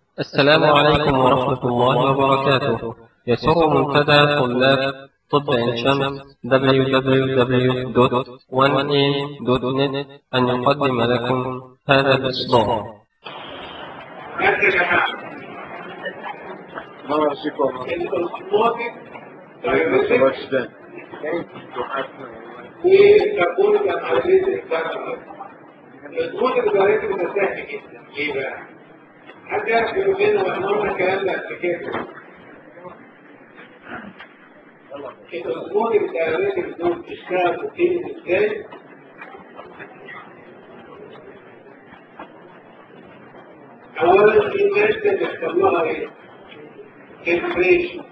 السلام عليكم ورحمة الله وبركاته يسر منتدى طلاب طب عين شمس www.1am.net أن يقدم لكم هذا الإصدار ماشي يا جماعة مرة شكرا الأوتوماتيك وتكون وتكون العملية الإنسان الأوتوماتيك ده سهل جدا ليه بقى؟ حد يعرف يقول لنا واحنا قلنا الكلام ده قبل كده الأوتوماتيك ده دول بتشتغل وتنزل ازاي؟ أولا في ناس بيحصل لها إيه؟ inflation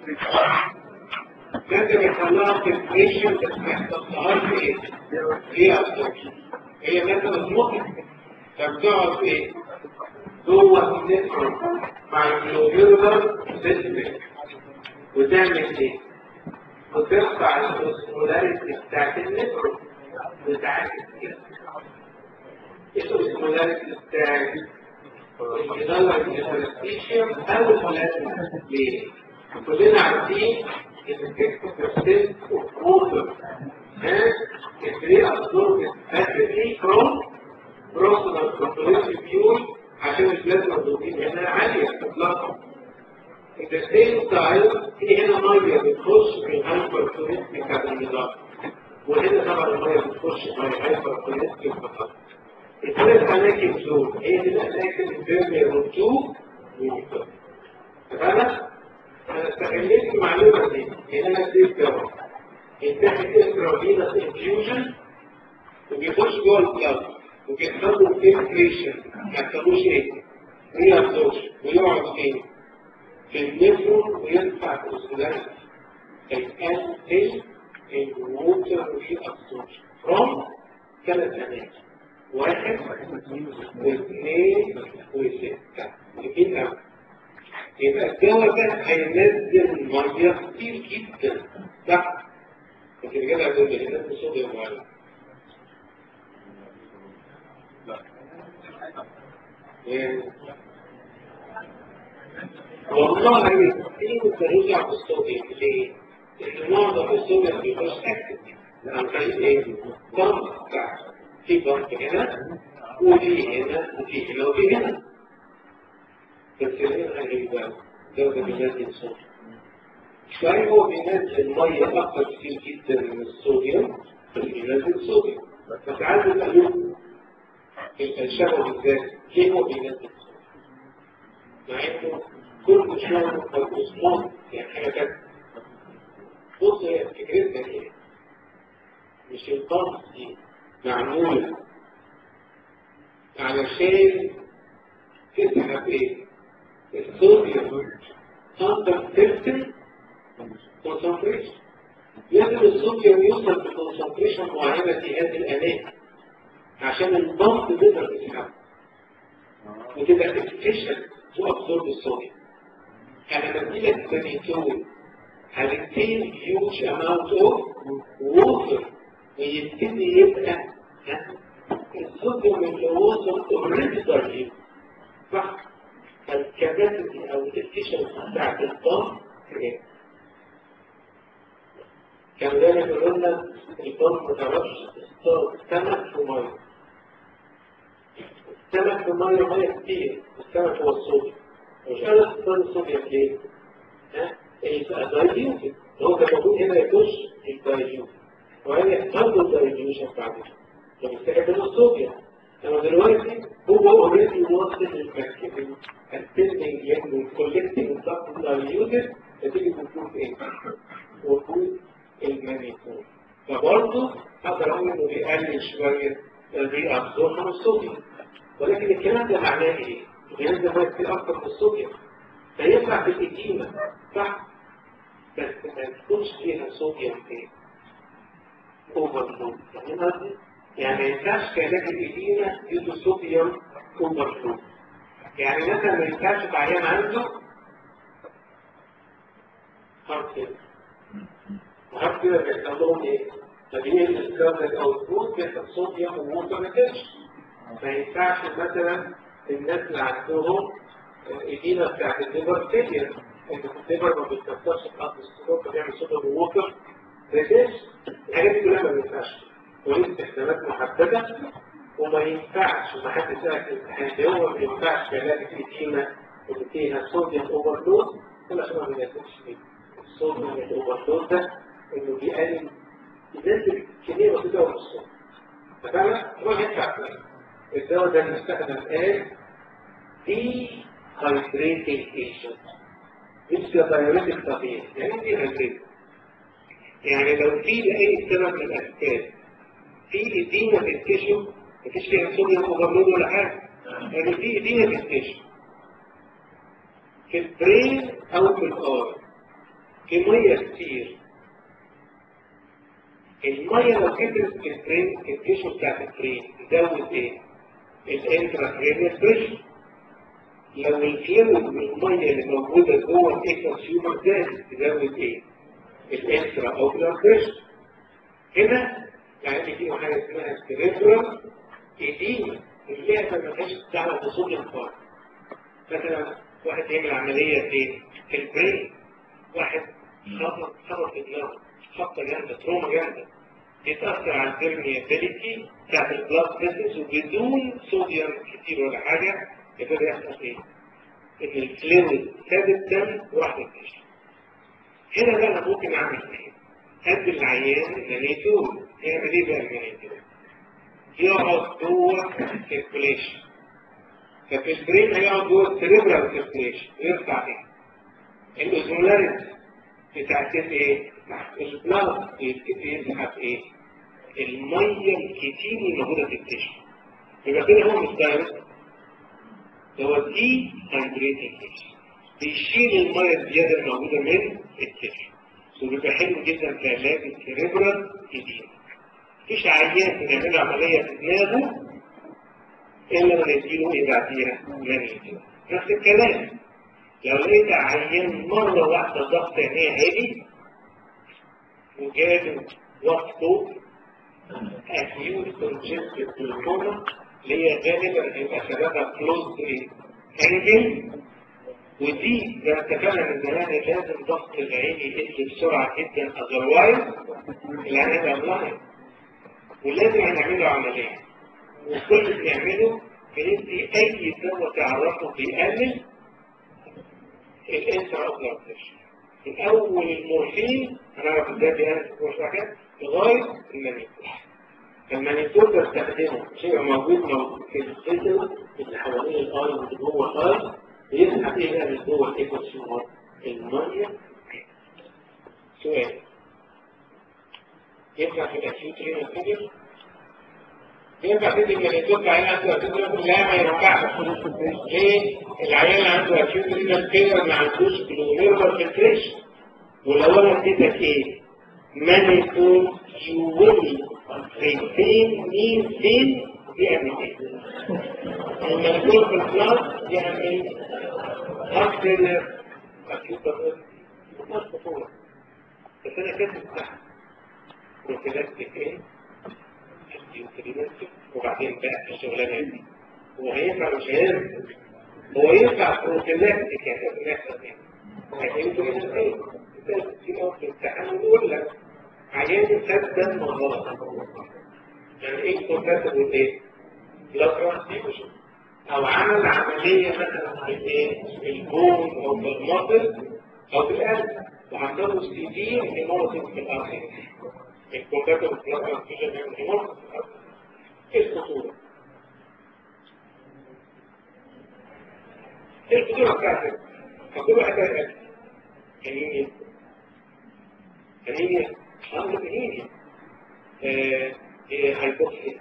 لازم يحصل لها inflation بس ما يحصلهاش إيه؟ هي absorption هي مثلا ممكن فبتقعد إيه؟ جوه النتورك مع الجلوبيولار سيستم وتعمل إيه؟ وترفع الأوسمولاريتي بتاعت النتورك وتعالج كده إيه الأوسمولاريتي بتاعت يدور الانترستيشن او البلازما ليه؟ كلنا عارفين ان 60% of water has is reabsorbed rapidly from proximal circulatory fuel عشان البلازما البروتين هنا عالية اطلاقا At the same time في هنا مية بتخش في الهايبرتونيستيك كاربونيزات وهنا طبعا المية بتخش في الهايبرتونيستيك فقط الثلاث أماكن دول هي دي الأماكن البيرمي والرجوع والمكتب فأنا أنا استغلت المعلومة دي إن أنا أديك دواء يتاخد انترافينس انفيوجن وبيخش جوه البلاد وبيحصل له فيلتريشن ما يحصلوش إيه؟ ريابزورشن ويقعد فين؟ في النفرون ويدفع الأوسمولاريتي الأنتي الووتر ريابزورشن from ثلاث أماكن واحد واثنين وستة اثنين أوي يبقى الدواء ده هينزل مية كتير جدا صح؟ لكن كده هتقول لي هينزل صوديوم معين والله في ترجع بالصوديوم ليه؟ لأن معظم الصوديوم بيبقاش أكتف عن طريق إيه؟ ضغط بتاعته في ضغط هنا وفي هنا وفي هنا وفي هنا بس هنا هيبقى ده بينزل صوت شوية هو بينزل مية أكتر كتير جدا من الصوديوم بس بينزل صوديوم بس عايز أسأله الشبه بالذات ليه هو بينزل صوديوم مع إنه كل شوية الأسمون يعني حاجة كده بص هي فكرتنا إيه مش الضغط دي معمولة علشان تسحب ايه الصوديوم under certain concentration لازم الصوديوم يوصل بكونسنتريشن معينة في هذه الأماكن عشان الضغط تقدر تسحبه وتبقى efficient to absorb الصوديوم يعني لما تجيلك بنيتول هتبتين huge amount of water ويبتدي يبقى الصوديوم اللي وصل اوريدي ضعيف صح فالكباسيتي او الافيشنسي بتاعت الضغط كده كان دايما يقول لنا الضغط ما تعرفش تصطاد سمك في ميه السمك في ميه ميه كتير السمك هو الصوديوم مش قادر تصطاد الصوديوم ليه؟ ها؟ يبقى دايجيوتد هو كان موجود هنا يخش الدايجيوتد وهل يحصل له دايجيوشن بعد كده فبيستخدم الصوديوم اما دلوقتي هو اوريدي واصل للمركب السيلنج يعني والكولكتنج الضغط دايجيوتد نتيجه وجود ايه؟ وجود المانيتول فبرضه اقدر اقول انه بيقلل شويه الري ابزوربشن الصوديوم ولكن الكلام ده معناه ايه؟ بينزل ميه كتير اكتر من الصوديوم فيطلع في الإديمة صح؟ بس ما يكونش فيها صوديوم ايه؟ اوفرلود فاهمين قصدي؟ يعني ما ينفعش كعلاج الإديمة يدوا صوديوم اوفرلود يعني مثلا ما ينفعش عيان عنده هارت كده هارت كده بيحصل لهم ايه؟ طبيعي الكاربونيك اوتبوت بيحصل صوديوم ووتر ريتنشن ما ينفعش مثلا الناس اللي عندهم الإديمة بتاعت الليبر فيلير انت في الليبر ما بتكسرش خط السكر فبيعمل صوت ووتر ريتيش الحاجات دي كلها ما بينفعش وليه استخدامات محددة وما ينفعش ما حد سألك في الامتحان ده هو ما ينفعش علاج الإديمة اللي فيها صوديوم اوفرلود ولا عشان ما بيناسبش فيه الصوديوم الاوفرلود ده انه بيقلل ينزل كمية بسيطة من الصوديوم ففعلا هو ينفع الدواء ده المستخدم قال دي هايدريتنج ايجنت مش كدايوريتك طبيعي يعني دي هايدريتنج يعني لو في لأي سبب من الأسباب في إديمة في التيشو مفيش فيها صوديوم اوفرلود ولا حاجة يعني في إديمة في التيشو في البرين أو في الآر في مية كتير المية لو كترت في البرين في التيشو بتاعت البرين تزود ايه؟ الانتراكرينيال بريشر لو الفلويد والميه اللي موجوده جوه الايكوسيومر ده تزود ايه؟ الانترا اوبلر بريشر هنا يعني في حاجه اسمها سيريبرال ايديما اللي هي ما لهاش دعوه بصوت الفار مثلا واحد يعمل عمليه في في البرين واحد خبط خبط في دماغه خبطه جامده تروما جامده يتأثر على البرميابيليتي بتاعت البلاد فيسلز وبدون صوديوم كتير ولا حاجة يقدر يحصل ايه؟ ان الفلويد ساب الدم وراح للجسم. هنا بقى انا ممكن اعمل ايه؟ ادي العيان مانيتول يعمل ايه بقى المانيتول؟ يقعد جوه السيركوليشن ففي البرين هيقعد جوه السيريبرال سيركوليشن ويرفع ايه؟ الاوزمولاريتي بتاعت ايه؟ البلاد يبتدي يسحب ايه؟ الميه الكتير اللي موجوده في التشو يبقى كده هو مش دايركت هو دي هايدريتنج بيشيل الميه الزياده الموجوده من التشو وبيبقى حلو جدا في علاج السيريبرال ايديما مفيش عيان بنعمل له عمليه في دماغه الا لما يديله ايه بعديها مانيتول نفس الكلام لو لقيت عيان مره واحده ضغط عينيه عالي وجاله وقته acute congestive glaucoma اللي هي غالبا هيبقى سببها closed angle ودي ده اتفقنا من زمان لازم ضغط العين يقل بسرعه جدا اذروايز العين هيبقى بلايند ولازم هنعمل له عمليه وكل اللي بنعمله بندي اي دواء تعرفه بيقلل الانترا اوبلر من اول المورفين هنعرف ازاي بيقلل مش حاجات لغايه المانيتول المانيتول بستخدمه شيء موجود موجود في الفيزل اللي حوالين الاي واللي جوه الاي بيسحب ايه بقى من جوه الايكوسيومر الميه سؤال ينفع في الاكيوت رينال فيلير ينفع تدي المانيتول في عيان عنده اكيوت رينال لا ما ينفعش ليه؟ العيان اللي عنده اكيوت رينال فيلير ما عندوش جلوميرولار فلتريشن ولو انا اديتك ايه؟ مانيتول you will retain mean فين يعمل ايه؟ المنظور في الكلاس يعمل أكثر أكيد ما خطورة بس أنا كاتب تحت بروفيلاكتيك ايه؟ الديوتريناتيك وبعدين بقى الشغلانة دي هو هينفع مش هينفع هو ينفع بروفيلاكتيك يعني بنحصل ايه؟ الديوتريناتيك ايه؟ في موقف الامتحان يقول لك عيان سد دم غلط يعني ايه كونتاكتبل ايه؟ بلاد ترانسفيوجن او عمل عمليه مثلا في ايه؟ في البون او في المصل او في القلب وحصل سيفير هيموريتس في الارض الكونتاكتبل بلاد ترانسفيوجن بيعمل هيموريتس في الارض ايه الخطوره؟ ايه الخطوره بتاعتك؟ فكل واحد هيقل انيميا انيميا أمر انيميا هيبوكسيا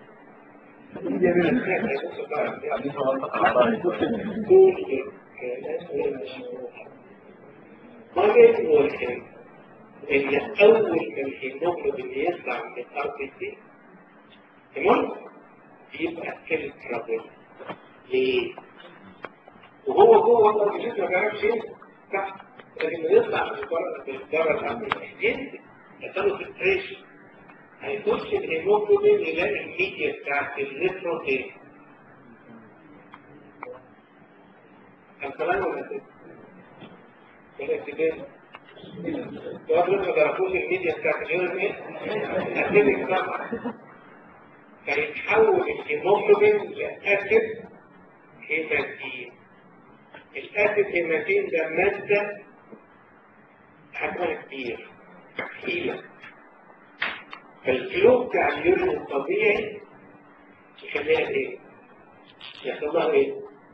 ما بين والحين ان اول ما الهيموجلوبين يطلع من الار بي سي تمام يبقى فلترابل ليه؟ وهو جوه الار بي سي ما بيعرفش تحت لكن يطلع من بره من بره الار بي سي ينزل يحصلوا فلتريشن هيخش الهيموجلوبين يلاقي الميديا بتاعت النفرون ايه؟ الكلام ولا اسيد؟ الاسيدين وقبل ما تعرفوش الميديا بتاعت اليورين ايه؟ اسيدك طبعا فيتحول الهيموجلوبين لاسيد هيماتين الاسيد هيماتين ده ماده حجمها كبير تقيله فالفلو بتاع اليورين الطبيعي يخليها ايه؟ يحصل لها ايه؟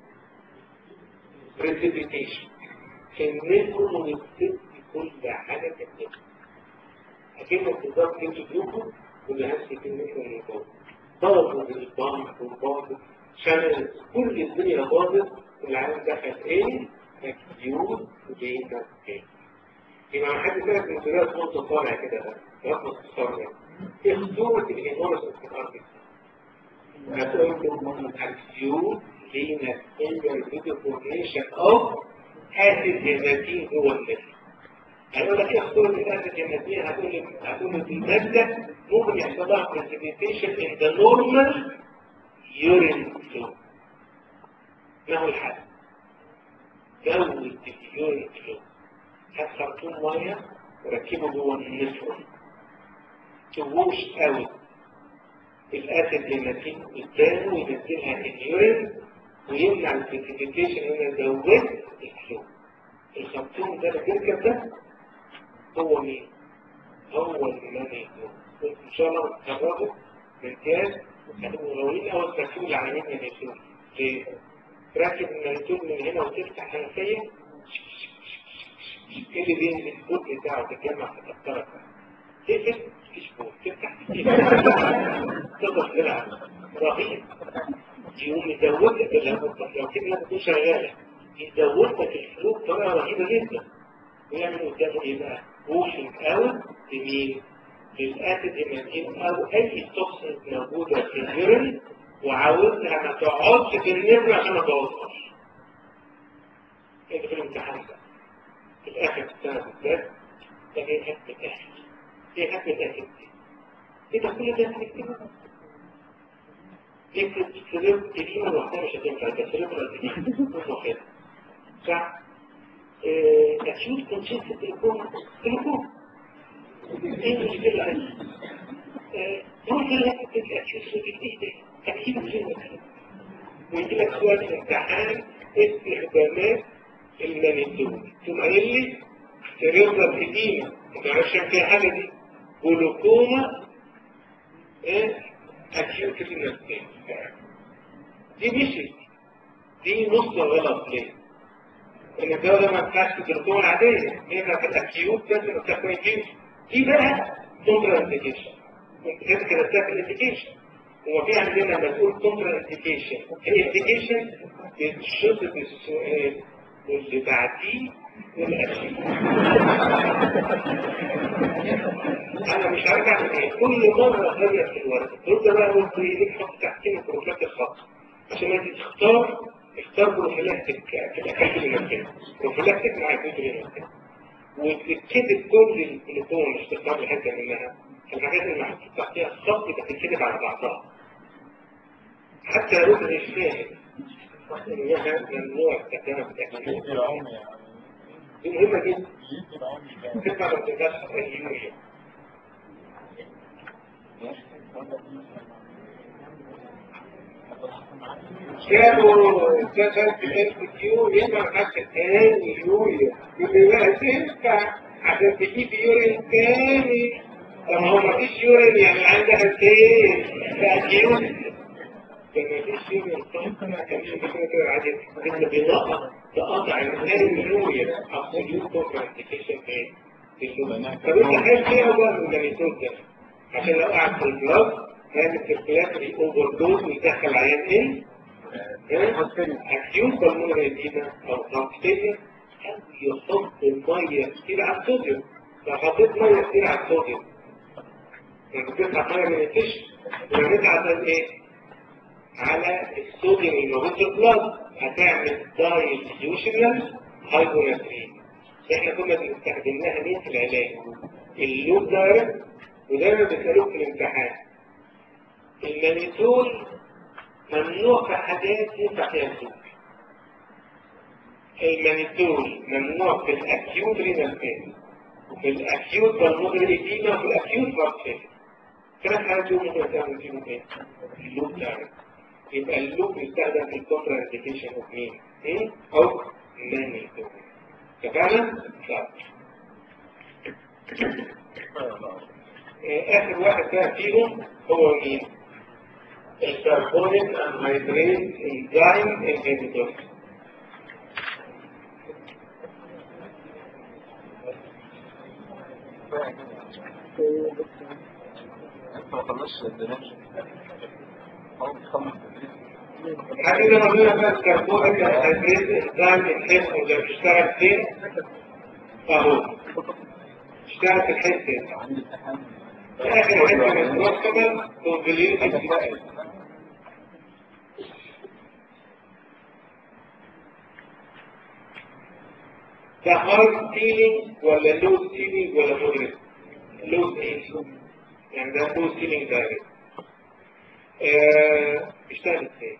بريسيبيتيشن كمية ونكتب كل حاجة تكتب أكيد بالظبط كنت تجيبه واللي هسي كمية ونكتب ضربوا بالبامب والبامب شانل كل الدنيا باظت والعالم دخل ايه؟ مكيوت وبينا ايه؟ يبقى حد كده في المسؤوليات نقطة طالع كده رقم التصرف ايه خطورة الانورس في الارض هتقول الفيو لينا انجر فيديو فورميشن اوف اسيد هيماتين جوه الليل هيقول لك ايه خطورة الاسيد هيماتين هتقول لك هتقول لك المادة ممكن يحصل لها بريسيبيتيشن ان ذا نورمال يورين فلو ما هو الحل؟ زود اليورين فلو هات خرطوم ميه وركبه جوه النفرون تبوش اوت الاسيد هيماتين قدامه وينزلها اليورين ويمنع البريسيبيتيشن ان انا زودت الفلو الخرطوم ده اللي بيركب ده هو مين؟ هو الماني ان شاء الله تجربه بامتياز هتبقوا غاويين اول تركيب العيانين من الفلو ليه؟ راكب المانيتول من هنا وتفتح حنفيه ايه اللي بينزل البوت بتاعه تتجمع في القطره تقفل مفيش بوت تفتح تقدر تلعب رهيب يقوم يزودك لو كده تكون شغاله يزودك الفلو بطريقه رهيبه جدا ويعمل قدامه ايه بقى؟ ووشنج اوت لمين؟ للاسيد هيماتين او اي توكسين موجوده في اليورين وعاوزها ما تقعدش في النبر عشان ما تبوظهاش. انت في الامتحان ده في الاخر السنه بالذات ده ايه حكم الاخر؟ ايه حكم الاخر دي؟ ايه ده كل ده هنكتبه؟ اكتب سرير تجيبه لوحدها مش هتنفع ده سرير ولا تجيبه صح؟ اكيد كونسيبت التليفون تليفون ايه المشكلة عندي؟ ممكن لك تتأكد ايه ده؟ تكتيب الكلمة ويجي لك سؤال في الامتحان استخدامات المانيتول ثم قايل لي سيريبرال اديما انت عشان فيها حاجه دي جلوكوما ايه اكيوت رينال دي مشيت دي نص غلط ليه؟ ان الدواء ده ما ينفعش الجلوكوما العاديه هي في الاكيوت لازم تاخد دي بقى كونترا انديكيشن انت كده كده بتاخد انديكيشن هو في عندنا مسؤول كونترا انديكيشن الانديكيشن بتشوف السؤال واللي بعديه والاخير انا مش عارف اعمل ايه كل مره اغير في الورقه ترد بقى قلت ليه تحط تحتين بروفلاكتيك خط عشان انت تختار اختار بروفلاكتيك في الاكل المكان بروفلاكتيك مع الجزء المكان وتتكتب كل الجلوكوم مش تختار حته منها الحاجات اللي محطوط تحتها الخط بتتكتب على بعضها حتى لو مش فاهم انها ممنوع استخدامها في الاكل دي مهمه جدا تنفع لو تنفعش اليوريا كانوا كان في الاس كيو يبقى حتى تاني يوريا يبقى بقى تنفع عشان تجيب يورين تاني طب هو مفيش يورين يعني عندها ايه؟ تأكيد كان مفيش يورين طبعا كان في كده كده عادي انت بنقطع تقطع الانسان يوريا ابسوليوت كونترانديكيشن ايه؟ طب انت حاسس ايه هو الميثود ده؟ عشان لو قعد في البلاد هذا السيركيلاتري اوفر دوز ويدخل عيان ايه؟ اكيوت بالمونري اديما او كونستيشن او يحط الميه كتير على الصوديوم لو حطيت ميه كتير على الصوديوم يعني بتطلع ميه من التشن ورميتها على ايه؟ على الصوديوم اللي موجود في البلاد هتعمل دايليوشنال هايبوناترين احنا كنا بنستخدمناها مين في العلاج؟ اللوب دايركت ودايما بيسألوك في الامتحان المانيتول ممنوع في حاجات ينفع فيها السوق المانيتول ممنوع في الاكيوت رينال فيل وفي الاكيوت بالمودر ايديما وفي الاكيوت هارت فيل ثلاث حالات دول ممكن استخدم فيهم ايه؟ اللوب دايركت يبقى اللوب يستخدم في الكونترا انديكيشن اوف مين؟ ايه؟ او مانيتول اتفقنا؟ طيب اخر واحد بقى فيهم هو مين؟ الكربونيك انهيدريت انزيم انهبيتور انت ما خلصش الدنيا خلاص خلص حاجة ربنا بقى الكربونيك انهيدريت انزيم انهبيتور ده بيشتغل فين؟ اهو اشتغل في الحته عندي امتحان في اخر حته من البروكسيمال كونفوليوتد ده هارد سيلينج ولا لو سيلينج ولا مودريت لو سيلينج يعني ده لو سيلينج دايركت اشتغل ازاي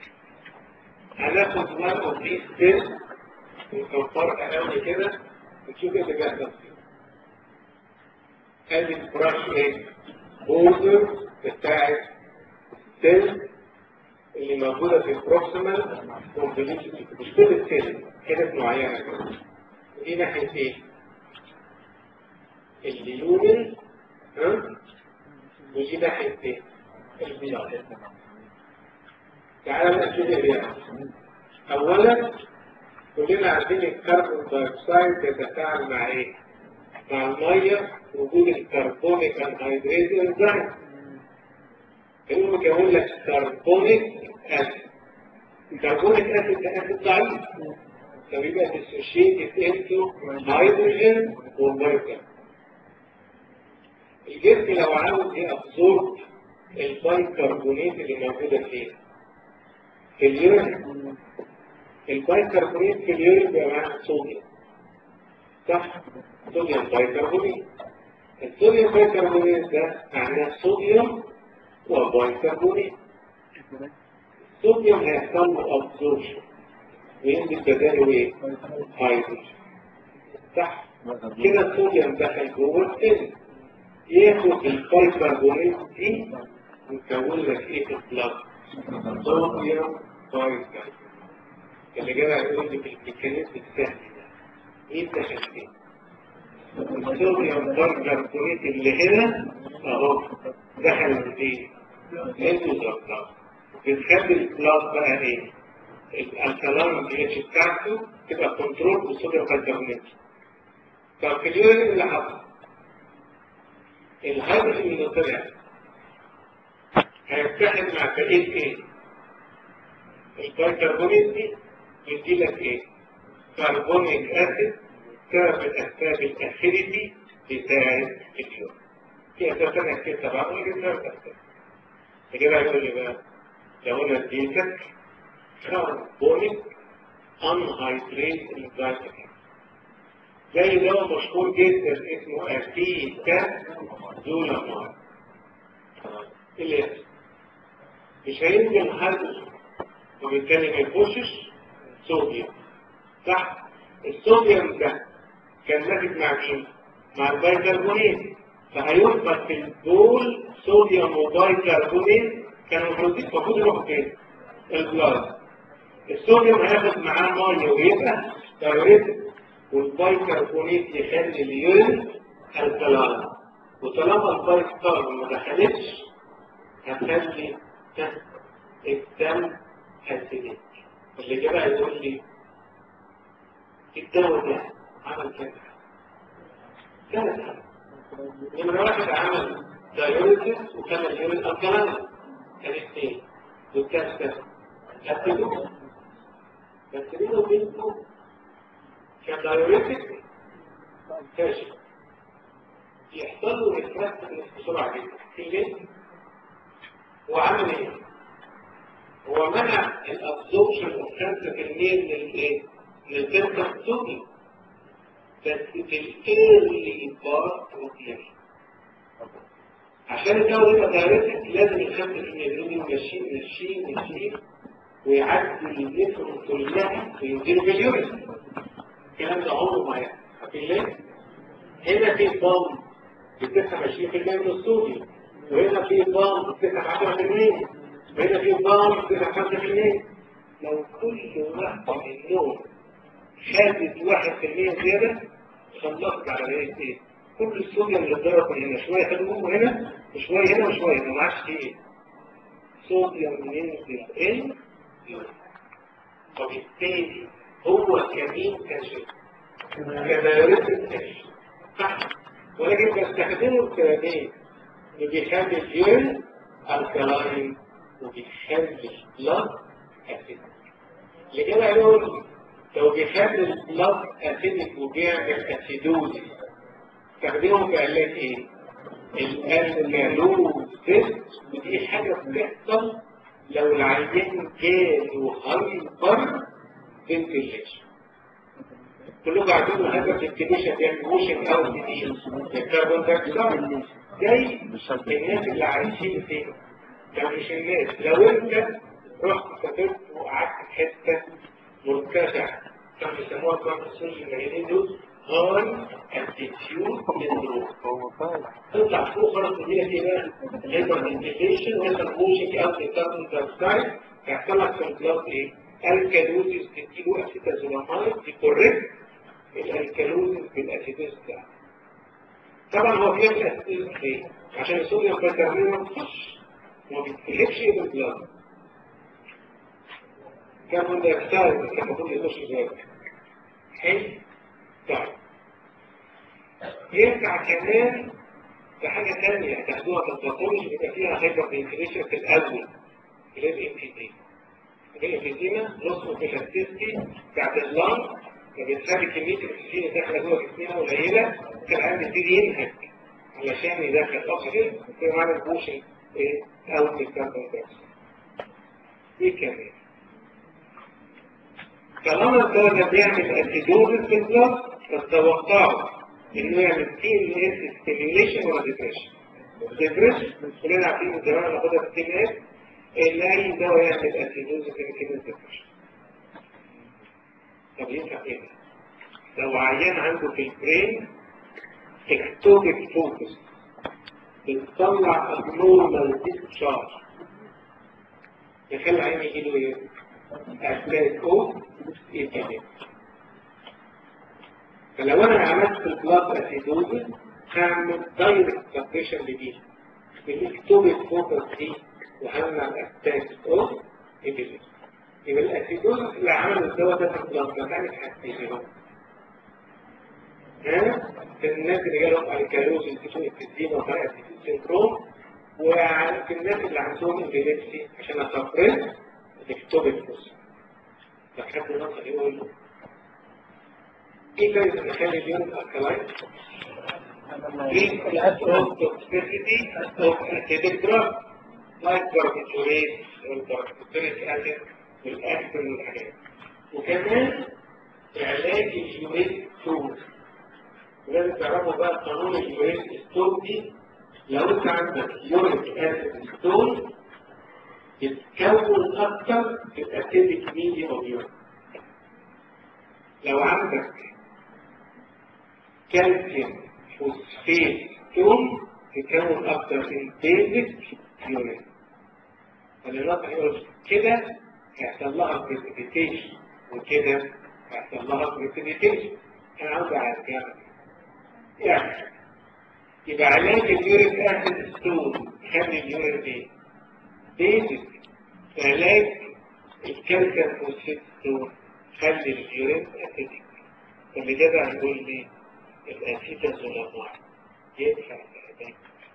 هناخد one of these steps ونكبر قوي كده ونشوف ايه اللي بيحصل فيه ادي البراش ايه بوردر بتاعت السيل اللي موجودة في البروكسيمال كونفوليوتد مش كل السيل حتت معينة كده دي ناحية ايه؟ اليومن ها؟ ودي ناحية ايه؟ البيض تعالى بقى نشوف ايه بيحصل اولا كلنا عارفين الكربون دايوكسيد يتفاعل مع ايه؟ مع المية وجود الكربونيك انهيدريت انزيم يقوم يكون لك كربونيك اسيد الكربونيك اسيد ده اسيد ضعيف فبيبقى ديسوشيتد انتو هيدروجين وفيتامين الجسم لو عاوز يابزورب البايكربونات اللي موجوده فيه في اليورين البايكربونات في اليورين بيبقى معاها صوديوم صح صوديوم بايكربونات الصوديوم بايكربونات ده معناه صوديوم وبايكربونات الصوديوم هيحصل له ابزوربشن وينزل بداله ايه؟ هيدروجين صح كده الصوديوم دخل جوه السيل ياخد البايكربونات دي ويكون لك ايه في البلاد صوديوم بايكربونات اللي جاي هيقول لي في الميكانيزم السهل ده ايه الدخل فيه؟ الصوديوم بايكربونات اللي هنا اهو دخل فيه انتو البلاد بتخلي البلاد بقى ايه؟ الكلام البي اتش بتاعته تبقى كنترول بالصوديوم بايكربونات طب في اليورين اللي حصل الهيدروجين اللي طلع هيتحد مع بقيه ايه؟ البايكربونات دي يدي لك ايه؟ كربونيك اسيد سبب الاسباب الاسيديتي بتاعت اليورين في اسباب ثانيه كتير طبعا ولكن سبب اسباب كده هيقول لي بقى لو انا اديتك كربونيك انهيدريت انزيم زي دواء مشهور جدا اسمه اتيتا زولامار اللي يحصل مش هينزل هيدروجين وبالتالي ما يخشش صوديوم صح الصوديوم ده كان ماسك مع مين؟ مع البايكربونات فهيفضل في البول صوديوم وبايكربونات كانوا المفروض المفروض يروحوا فين؟ البلاد الصوديوم هياخد معاه ميه ويبقى دايوريتك والبايكربونات يخلي اليورين الكلام وطالما البايكربونات ما دخلتش هتخلي الدم اسيديك اللي كده هيقول لي الدواء ده عمل كده كده نمرة واحد عمل دايوريتس وخلى اليورين الكلام كان اثنين والكاس هتدوه بس بينه وبينكم كان دايوريتك فاشل يحصل له ريفراكتنس بسرعه جدا في الجسم وعمل ايه؟ هو منع الابزوربشن اوف 5% من الايه؟ من الكالسيوم الصوديوم بس في الايرلي بارت اوف عشان الجو يبقى دايركت لازم ال 5% دول ماشيين ماشيين ماشيين ويعدي الجسم كلها وينزلوا في اليورين الكلام ده عمره ما يحصل ليه؟ هنا في ضم بتسعة 20% من الصوديوم وهنا في ضم بتسعة 10% وهنا في ضم بتسعة 5% لو كل واحدة منهم خدت 1% زيادة خلصت على ايه؟ كل الصوديوم اللي اتضرب من هنا شوية خدوهم هنا وشوية هنا وشوية هنا ما عادش فيه صوديوم ينزل ان وبالتالي هو كمين كشف كدائرة كشف صح ولكن بستخدمه الكلامين اللي بيخلي اليورين الكلاين وبيخلي البلاد اسيدك اللي كده يقول لو بيخلي البلاد اسيدك وبيعمل اسيدوزي استخدمه في علاج ايه؟ الالكالوزيس ودي حاجه بتحصل لو العيان جاله هايبر فنتيليشن كلكم عارفين هايبر فنتيليشن بيعمل موشن اوت دي الكربون دايوكسيد زي الناس اللي عايشين فين يعني مش الناس لو انت رحت سافرت وقعدت في حته مرتفعه كانوا بيسموها كونسيشن العيانين دول هاي اتيتيود سندروم تطلع فوق خلاص تجيلك ايه بقى؟ هايبر فنتيليشن وهايبر موشن اوت الكربون دايوكسيد يحصل لك في البلاد ايه؟ الكالوزيس تديله اسيتازولامايد يكوريكت الالكالوزيس بالاسيدوز بتاعه طبعا هو بيعمل اسيدوز ليه؟ عشان الصوديوم بيكربونات ما تخش وما بيتسحبش من البلاد كربون دايوكسيد كان المفروض يخش جوه حلو طيب يرجع كمان في حاجه ثانيه تاخدوها في الباثولوجي بيبقى فيها هايبر فنتيليشن في الاول اللي هي الانفيزيما الانفيزيما نص البلاستيستي بتاعت اللنج فبتخلي كميه الاكسجين اللي داخله جوه جسمنا قليله كان عندي يبتدي ينهج علشان يدخل اكسجين في معنى البوشن ايه او الكربون دايوكسيد ايه كمان طالما الدواء ده بيعمل اسيدوزس في البلد فتوقعوا انه يعمل تي ام اس ستيميوليشن ولا ديبريشن ديبريشن كلنا عارفين من زمان ناخدها في التي ام اس ان اي دواء يعمل اسيدوزس يمكن ديبريشن طب ينفع ايه لو عيان عنده في البرين اكتوبيك فوكس بتطلع abnormal discharge يخلي العيان يجي له ايه؟ اتاك اوف ايبيديميك فلو انا عملت في البلاد اسيدوزس هعمل دايركت سبريشن لدي بالاكتوبيك فوكس دي وهمنع الاتاك اوف ايبيديميك يبقى الاسيدوزس اللي عمله الدواء ده في البلاد ما كانت حاجتين ها في الناس اللي جالهم الكالوز الكتون التزيين وفرق السندروم وفي الناس اللي عندهم انفيليبسي عشان اسبريس الاكتوبيك فوكس فحد نصر يقول ايه كان نخلي اليوم الكلاين increase of toxicity of acidic drug like barbiturates or barbituric acid والاسبرين والحاجات وكمان علاج اليوريك ستون لازم تعرفوا بقى قانون اليوريك ستون دي لو انت عندك يوريك اسيد ستون يتكون اكتر في الاسيدك ميديا اوف يوريك لو عندك كالسيوم فوسفيت ثم تكون اكتر في البيزك يورين فالنقطة يقول كده هيحصل لها بريسبيتيشن وكده هيحصل لها بريسبيتيشن انا عاوز اعرف يعني يبقى علاج اليوريك اسيد ستون خلي اليورين ايه؟ بيزك علاج الكالسيوم فوسفيت ستون خلي اليورين اسيدك فاللي كده هنقول لي الأسيتازولامين يدفع الأهداف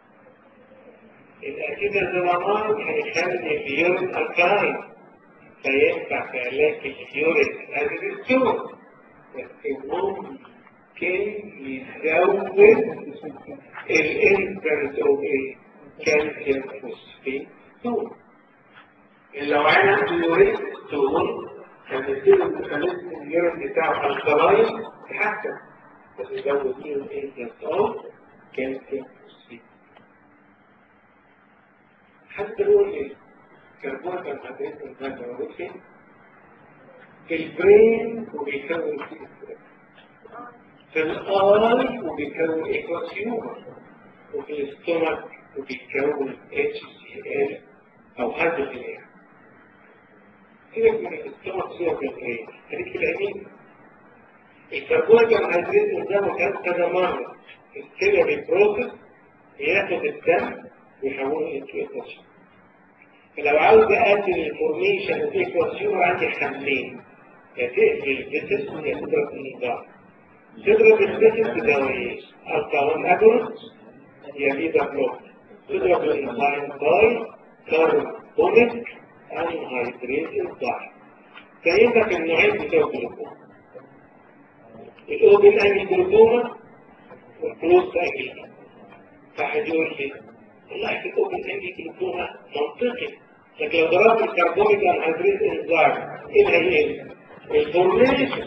الأسيتازولامين هيخلي اليورين الكلاين فينفع في علاج اليورين أسيد ستون بس ممكن يزود الانترنت اوف كالسيوم فوسفيت ستون لو انا عنده يورين ستون هتبتدي الميكانيزم اليورين بتاعه الكلاين تحسن بس يزود فيه الانترنت اوف كالسيوم فوسفيت حتى يقول ايه كربون الهيدرات انزيم موجود فين؟ في البرين وبيكون سي في الاي وبيكون ايكوسيومر وفي الاستومك وبيكون اتش سي ال او هيدروجين سيبك من الاستومك سيبك من البرين خليك في العينين الكربون الهيدرات قدامه كان كذا مرة السيلري بروسس ياخد الدم ويحوله انتو ايكوسيوم فلو عاوز اقلل الفورميشن اوف ايكوسيوم عندي حملين يا تقفل الفيسس يا تضرب النظام تضرب الفيسس بدوايين الكاون اجونست يا بيتا بلوك تضرب الانزيم باي كاربونيك انهيدريت انزيم فاين لك النوعين بتوع الجلوكوز الاوبن اني جلوكوما والكلوز اني فحد يقول لي والله في الاوبن اني جلوكوما منطقي لكن لو ضربت الكربونيك انهيدريت انزيم ايه اللي هيقل؟ الفورميشن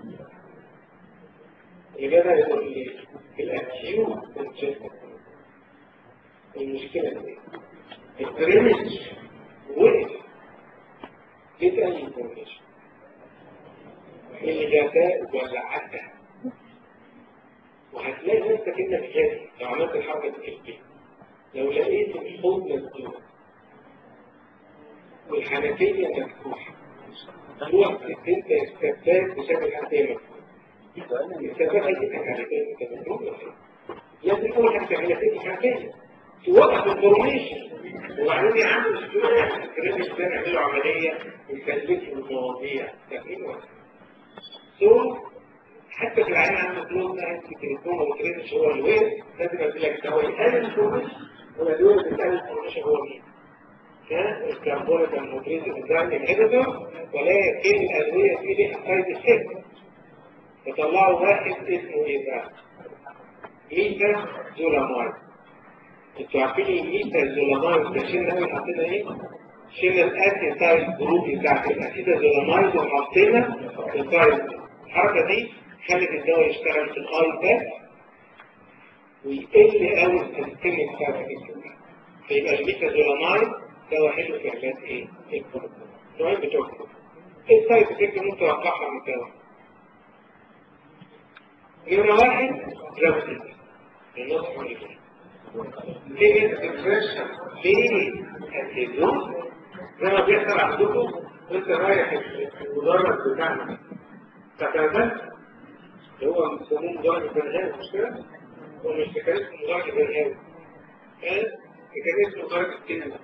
اللي بدأ يقول لي الاكيوت المشكلة دي الدرينج وقف جيت اي انفورميشن اللي جاتها ولا عدى وهتلاقي نفسك انك جاتي لو عملت الحركة دي في البيت لو لقيت الحوض مسدود والحنفية مفتوحة تروح انت استفاد بشكل حنفية مفتوحة استفاد هيديك الحنفية انت مفتوحة لازم اول حاجة تعملها تدي حنفية توقف الفورميشن وبعدين يعملوا شوية الكريم ده نعملوا عملية ويكلفوا المواضيع تكليف وقت سو حتى في العين عند الدول ده انت تليفون وترينش هو الويب لازم اقول لك هو يقلل الفورميشن ولا دول بتقلل الفورميشن هو مين؟ الكربونات الموتريز انزيم انهبيتور ولكن الادويه دي ليها سايد افكت فطلعوا واحد اسمه ايه بقى؟ ميتا زولامايد انتوا عارفين الميتا زولامايد ده شلنا ايه حطينا ايه؟ شلنا الاسيد تايب جروب بتاعت الاسيد زولامايد وحطينا التايب الحركه دي خلت الدواء يشتغل في الاي باك ويقل قوي السيستم بتاعت الجسم فيبقى الميتا زولامايد دواء حلو في علاج ايه؟ الكورونا. نوعين بتوع الكورونا. ايه السايد افكت اللي ممكن توقعها من الدواء؟ نمرة واحد جوزي النص مليون. ليه الانفريشن؟ ليه الهيدروز؟ زي ما بيحصل عندكم وانت رايح المدرج بتاعنا فتعمل اللي هو بيسموه مدرج برهان مش كده؟ هو مش كان اسمه مدرج برهان. كان اسمه مدرج الكلمة.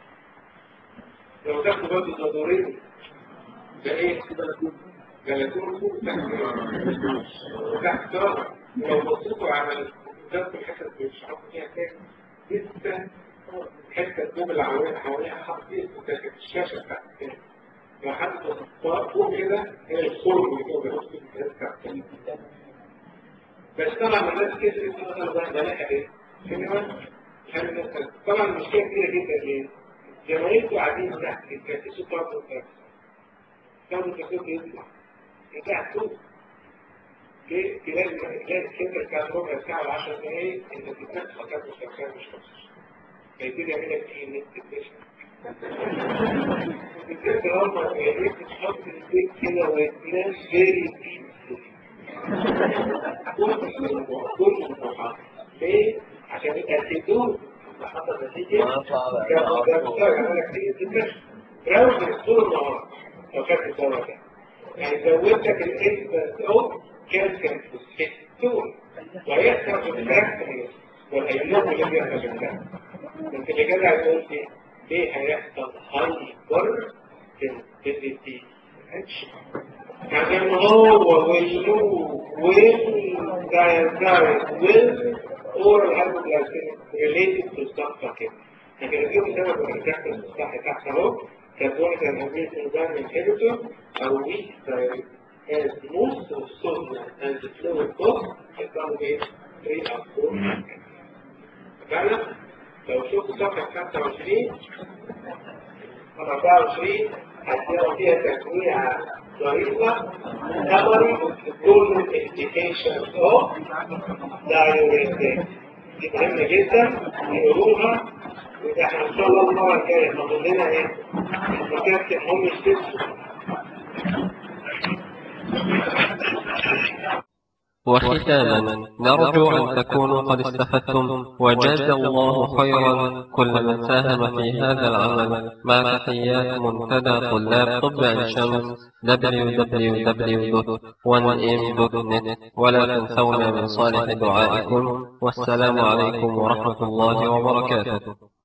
لو تاخدوا برضه تدورين ده ايه جلاتون فوق تحت ترى ولو بصيتوا على ذات الحته اللي بيشرحوا فيها تاني لسه الحته الدوم اللي حواليها حواليها حط فيه الشاشه بتاعت التاني لو حد فوق كده هي الخرم اللي فوق بيحط فيه الجهاز بتاع التاني بس طبعا الناس كده مثلا ده بلاها ايه؟ سينما طبعا المشكله كبيره جدا ليه؟ جماهيركم قاعدين تحت الكاتيسو برضه تحت كانوا الكاتيسو يطلع انت هتشوف تلاقي تلاقي السنتر كان ربع ساعة وعشر دقايق انت بتنام فقط مش فاكر مش خالص فيبتدي يعمل لك ايه نت ديبريشن بجد لما يعيش تحط البيت كده وتنام فيري كل المحاضرة ليه؟ عشان الاتيتود حصل نتيجة راوز الصورة النهار لو خدت الدواء ده يعني زودتك الاسم او كالسيوم فوسفيتون ويحصل بالفراكتوميوس والايام اللي بيحصل بالفراكتوميوس انت اللي جدع يقول لي ليه هيحصل هايبر سنسيتيفيتي عشان هو واللو والدايزايد وال oral hypoglycemic related to stuff كده لكن اليوم سبب الرجاح الصحي تحت اهو كربونيك انهبيت enzyme inhibitor او weak thyroid as most of sodium and the fluid cost يطلعوا ايه 3 or 4 فعلا لو شفت صفحة 25 24 هتلاقوا فيها تجميع ظريفة summary of the golden indications of diuretic دي مهمة جدا يقولوها يبقى احنا ان شاء الله المره الجايه فاضل لنا ايه؟ المكافئ هم الست وختاما نرجو أن تكونوا قد استفدتم وجاز الله خيرا كل من ساهم في هذا العمل مع تحيات منتدى طلاب طب عين شمس www.1m.net ولا تنسونا من صالح دعائكم والسلام عليكم ورحمة الله وبركاته